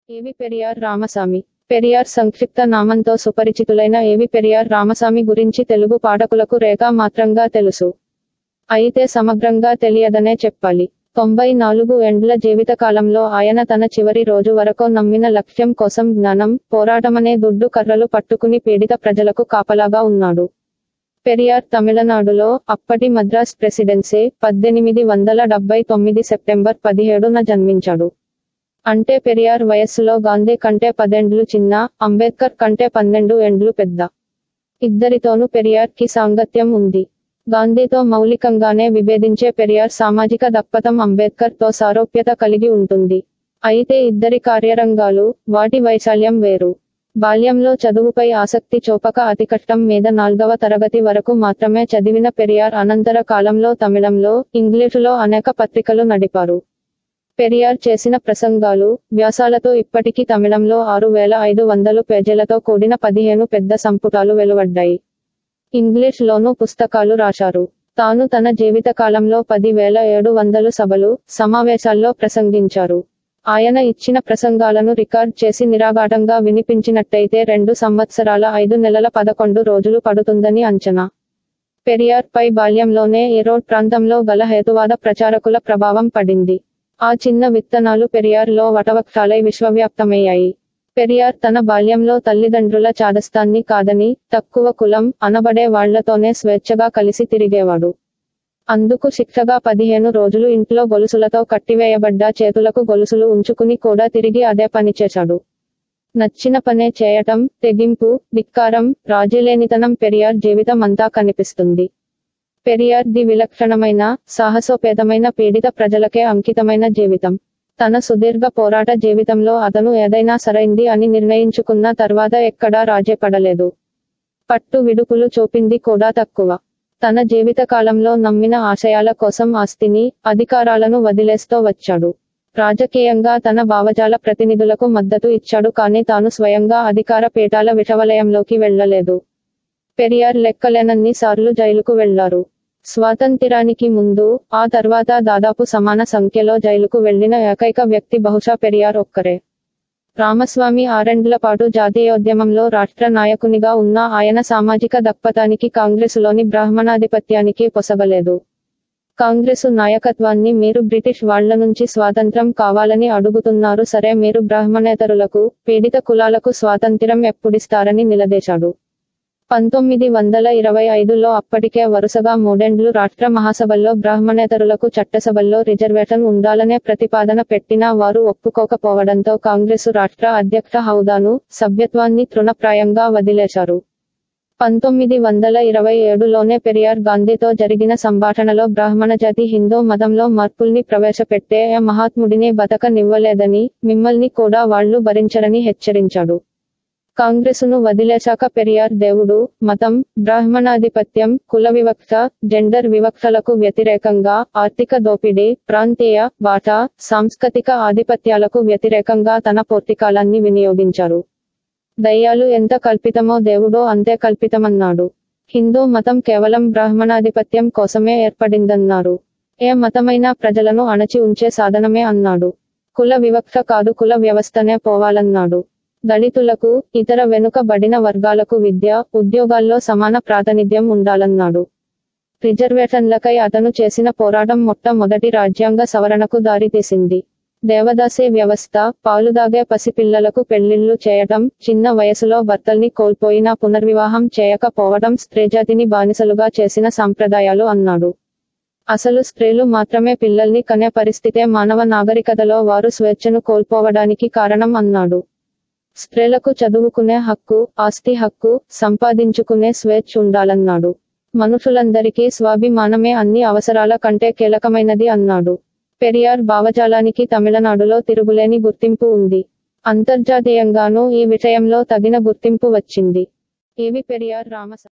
ఏవి పెరియార్ రామస్వామి పెరియార్ సంక్షిప్త నామంతో సుపరిచితులైన ఏవి పెరియార్ రామస్వామి గురించి తెలుగు పాఠకులకు రేఖా మాత్రంగా తెలుసు అయితే సమగ్రంగా తెలియదనే చెప్పాలి తొంభై నాలుగు ఏండ్ల జీవితకాలంలో ఆయన తన చివరి రోజు వరకు నమ్మిన లక్ష్యం కోసం జ్ఞానం పోరాటమనే దుడ్డు కర్రలు పట్టుకుని పీడిత ప్రజలకు కాపలాగా ఉన్నాడు పెరియార్ తమిళనాడులో అప్పటి మద్రాస్ ప్రెసిడెన్సీ పద్దెనిమిది వందల డెబ్బై తొమ్మిది సెప్టెంబర్ పదిహేడున జన్మించాడు అంటే పెరియార్ వయస్సులో గాంధీ కంటే పదెండ్లు చిన్న అంబేద్కర్ కంటే పన్నెండు ఎండ్లు పెద్ద ఇద్దరితోనూ పెరియార్ కి సాంగత్యం ఉంది గాంధీతో మౌలికంగానే విభేదించే పెరియార్ సామాజిక దప్పతం అంబేద్కర్ తో సారూప్యత కలిగి ఉంటుంది అయితే ఇద్దరి కార్యరంగాలు వాటి వైశాల్యం వేరు బాల్యంలో చదువుపై ఆసక్తి చూపక అతి కష్టం మీద నాల్గవ తరగతి వరకు మాత్రమే చదివిన పెరియార్ అనంతర కాలంలో తమిళంలో ఇంగ్లీషులో అనేక పత్రికలు నడిపారు పెరియార్ చేసిన ప్రసంగాలు వ్యాసాలతో ఇప్పటికీ తమిళంలో ఆరు వేల ఐదు వందలు పేజీలతో కూడిన పదిహేను పెద్ద సంపుటాలు వెలువడ్డాయి ఇంగ్లీష్ లోనూ పుస్తకాలు రాశారు తాను తన జీవితకాలంలో పది వేల ఏడు వందలు సభలు సమావేశాల్లో ప్రసంగించారు ఆయన ఇచ్చిన ప్రసంగాలను రికార్డ్ చేసి నిరాఘాటంగా వినిపించినట్టయితే రెండు సంవత్సరాల ఐదు నెలల పదకొండు రోజులు పడుతుందని అంచనా పెరియార్ పై బాల్యంలోనే ఏరోడ్ ప్రాంతంలో గల హేతువాద ప్రచారకుల ప్రభావం పడింది ఆ చిన్న విత్తనాలు పెరియార్ లో వటవక్షాలై విశ్వవ్యాప్తమయ్యాయి పెరియార్ తన బాల్యంలో తల్లిదండ్రుల చాదస్తాన్ని కాదని తక్కువ కులం అనబడే వాళ్లతోనే స్వేచ్ఛగా కలిసి తిరిగేవాడు అందుకు శిక్షగా పదిహేను రోజులు ఇంట్లో గొలుసులతో కట్టివేయబడ్డ చేతులకు గొలుసులు ఉంచుకుని కూడా తిరిగి అదే పని చేశాడు నచ్చిన పనే చేయటం తెగింపు ధిక్కారం రాజీలేనితనం పెరియార్ జీవితం అంతా కనిపిస్తుంది పెరియార్ ది విలక్షణమైన సాహసోపేతమైన పీడిత ప్రజలకే అంకితమైన జీవితం తన సుదీర్ఘ పోరాట జీవితంలో అతను ఏదైనా సరైంది అని నిర్ణయించుకున్న తర్వాత ఎక్కడా రాజీపడలేదు పట్టు విడుపులు చూపింది కూడా తక్కువ తన జీవితకాలంలో నమ్మిన ఆశయాల కోసం ఆస్తిని అధికారాలను వదిలేస్తూ వచ్చాడు రాజకీయంగా తన భావజాల ప్రతినిధులకు మద్దతు ఇచ్చాడు కానీ తాను స్వయంగా అధికార పీఠాల విషవలయంలోకి వెళ్లలేదు పెరియార్ లెక్కలేనన్ని సార్లు జైలుకు వెళ్లారు స్వాతంత్రానికి ముందు ఆ తర్వాత దాదాపు సమాన సంఖ్యలో జైలుకు వెళ్లిన ఏకైక వ్యక్తి బహుశా పెరియార్ ఒక్కరే రామస్వామి ఆరెండ్ల పాటు జాతీయోద్యమంలో రాష్ట్ర నాయకునిగా ఉన్న ఆయన సామాజిక దక్పతానికి కాంగ్రెసులోని బ్రాహ్మణాధిపత్యానికి పొసగలేదు కాంగ్రెసు నాయకత్వాన్ని మీరు బ్రిటిష్ వాళ్ల నుంచి స్వాతంత్రం కావాలని అడుగుతున్నారు సరే మీరు బ్రాహ్మణేతరులకు పీడిత కులాలకు స్వాతంత్ర్యం ఎప్పుడిస్తారని నిలదీశాడు పంతొమ్మిది వందల ఇరవై ఐదులో అప్పటికే వరుసగా మూడేండ్లు రాష్ట్ర మహాసభల్లో బ్రాహ్మణేతరులకు చట్టసభల్లో రిజర్వేషన్ ఉండాలనే ప్రతిపాదన పెట్టినా వారు ఒప్పుకోకపోవడంతో కాంగ్రెసు రాష్ట్ర అధ్యక్ష హౌదాను సభ్యత్వాన్ని తృణప్రాయంగా వదిలేశారు పంతొమ్మిది వందల ఇరవై ఏడులోనే పెరియార్ గాంధీతో జరిగిన సంభాషణలో బ్రాహ్మణ జాతి హిందూ మతంలో మార్పుల్ని ప్రవేశపెట్టే ఏ మహాత్ముడిని బతకనివ్వలేదని మిమ్మల్ని కూడా వాళ్లు భరించరని హెచ్చరించాడు కాంగ్రెసును వదిలేశాక పెరియార్ దేవుడు మతం బ్రాహ్మణాధిపత్యం కుల వివక్ష జెండర్ వివక్షలకు వ్యతిరేకంగా ఆర్థిక దోపిడీ ప్రాంతీయ వాటా సాంస్కృతిక ఆధిపత్యాలకు వ్యతిరేకంగా తన పూర్తికాలాన్ని వినియోగించారు దయ్యాలు ఎంత కల్పితమో దేవుడో అంతే కల్పితమన్నాడు హిందూ మతం కేవలం బ్రాహ్మణాధిపత్యం కోసమే ఏర్పడిందన్నారు ఏ మతమైనా ప్రజలను అణచి ఉంచే సాధనమే అన్నాడు కుల వివక్ష కాదు కుల వ్యవస్థనే పోవాలన్నాడు దళితులకు ఇతర వెనుకబడిన వర్గాలకు విద్య ఉద్యోగాల్లో సమాన ప్రాతినిధ్యం ఉండాలన్నాడు రిజర్వేషన్లకై అతను చేసిన పోరాటం మొట్టమొదటి రాజ్యాంగ సవరణకు దారితీసింది దేవదాసీ వ్యవస్థ పాలుదాగే పసిపిల్లలకు పెళ్లిళ్లు చేయటం చిన్న వయసులో భర్తల్ని కోల్పోయినా పునర్వివాహం చేయకపోవడం స్త్రీజాతిని బానిసలుగా చేసిన సంప్రదాయాలు అన్నాడు అసలు స్త్రీలు మాత్రమే పిల్లల్ని కనే పరిస్థితే మానవ నాగరికతలో వారు స్వేచ్ఛను కోల్పోవడానికి కారణం అన్నాడు స్త్రీలకు చదువుకునే హక్కు ఆస్తి హక్కు సంపాదించుకునే స్వేచ్ఛ ఉండాలన్నాడు మనుషులందరికీ స్వాభిమానమే అన్ని అవసరాల కంటే కీలకమైనది అన్నాడు పెరియార్ భావజాలానికి తమిళనాడులో తిరుగులేని గుర్తింపు ఉంది అంతర్జాతీయంగానూ ఈ విషయంలో తగిన గుర్తింపు వచ్చింది ఏవి పెరియార్ రామస